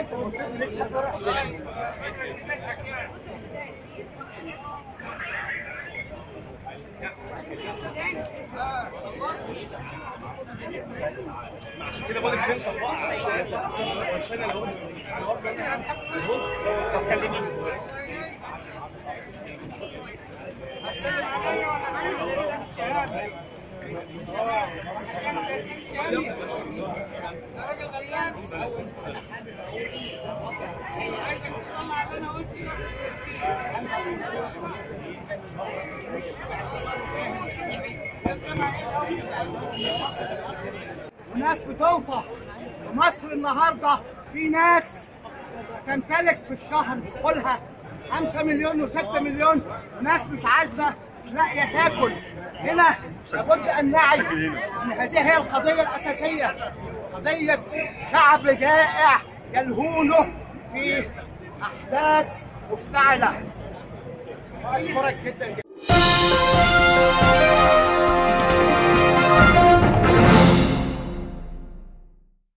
عشان كده بقول لك تنسى بقى عشان انا طب كلميني وناس بتوطى ومصر النهارده في ناس تمتلك في الشهر دخولها 5 مليون و6 مليون ناس مش عايزه مش لاقيه تاكل هنا لابد ان نعي ان هذه هي القضيه الاساسيه قضيه شعب جائع يلهونه في احداث مفتعله واشكرك جدا جدا